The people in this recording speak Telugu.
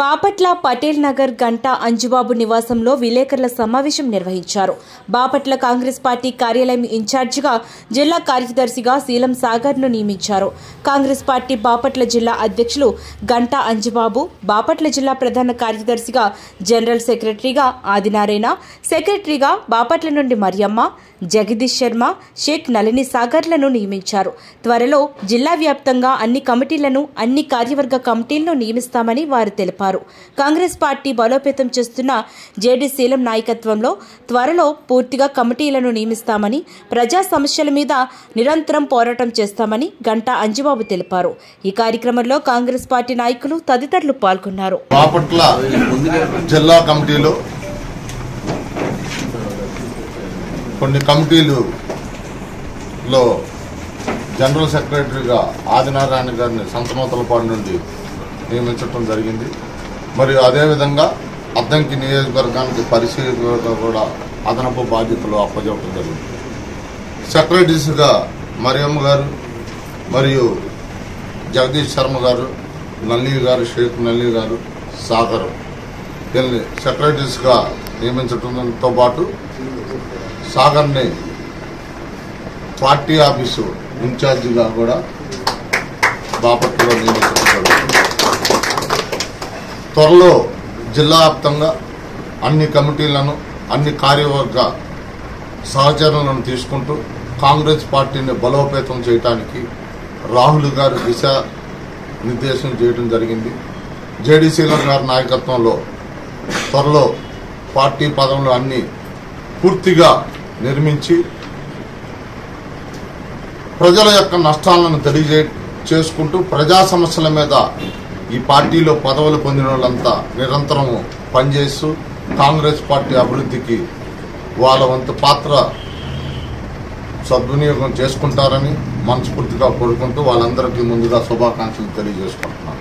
బాపట్ల పటేల్ నగర్ గంటా అంజుబాబు నివాసంలో విలేకరుల సమావేశం నిర్వహించారు బాపట్ల కాంగ్రెస్ పార్టీ కార్యాలయం ఇన్ఛార్జిగా జిల్లా కార్యదర్శిగా శీలం సాగర్ను నియమించారు కాంగ్రెస్ పార్టీ బాపట్ల జిల్లా అధ్యక్షులు గంటా అంజుబాబు బాపట్ల జిల్లా ప్రధాన కార్యదర్శిగా జనరల్ సెక్రటరీగా ఆదినారాయణ సెక్రటరీగా బాపట్ల నుండి మరియమ్మ జగదీష్ శర్మ షేక్ నళిని సాగర్లను నియమించారు త్వరలో జిల్లా వ్యాప్తంగా అన్ని కమిటీలను అన్ని కార్యవర్గ కమిటీలను నియమిస్తామని వారు తెలిపారు కాంగ్రెస్ పార్టీ బలోపేతం చేస్తున్న జేడీ శీలం నాయకత్వంలో త్వరలో పూర్తిగా కమిటీలను నియమిస్తామని ప్రజా సమస్యల మీద నిరంతరం పోరాటం చేస్తామని గంటా అంజుబాబు తెలిపారు ఈ కార్యక్రమంలో కాంగ్రెస్ పార్టీ నాయకులు తదితరులు పాల్గొన్నారు బాపట్ల జిల్లా కమిటీలో కొన్ని కమిటీలులో జనరల్ సెక్రటరీగా ఆదినారాయణ గారిని సంతనూతలపాడు నుండి నియమించడం జరిగింది మరియు అదేవిధంగా అద్దంకి నియోజకవర్గానికి పరిశీలకులుగా కూడా అదనపు బాధ్యతలు అప్పచెప్పడం జరిగింది సెక్రటరీస్గా మరియమ్మ గారు మరియు జగదీష్ శర్మ గారు నల్లి గారు షేక్ నల్లి గారు సాగర్ వీళ్ళని సెక్రటరీస్గా నియమించడంతో పాటు సాగర్ని పార్టీ ఆఫీసు ఇన్ఛార్జిగా కూడా బాపట్లలో నియమించడం జరుగుతుంది త్వరలో జిల్లా వ్యాప్తంగా అన్ని కమిటీలను అన్ని కార్యవర్గ సహచరులను తీసుకుంటూ కాంగ్రెస్ పార్టీని బలోపేతం చేయడానికి రాహుల్ గారు దిశ నిర్దేశం చేయడం జరిగింది జేడీసీల గారి నాయకత్వంలో త్వరలో పార్టీ పదవులు అన్ని పూర్తిగా నిర్మించి ప్రజల యొక్క నష్టాలను తెలియజే చేసుకుంటూ ప్రజా సమస్యల మీద ఈ పార్టీలో పదవులు పొందిన వాళ్ళంతా నిరంతరము పనిచేస్తూ కాంగ్రెస్ పార్టీ అభివృద్ధికి వాళ్ళ వంతు పాత్ర సద్వినియోగం చేసుకుంటారని మనస్ఫూర్తిగా కోరుకుంటూ వాళ్ళందరికీ ముందుగా శుభాకాంక్షలు తెలియజేసుకుంటున్నాను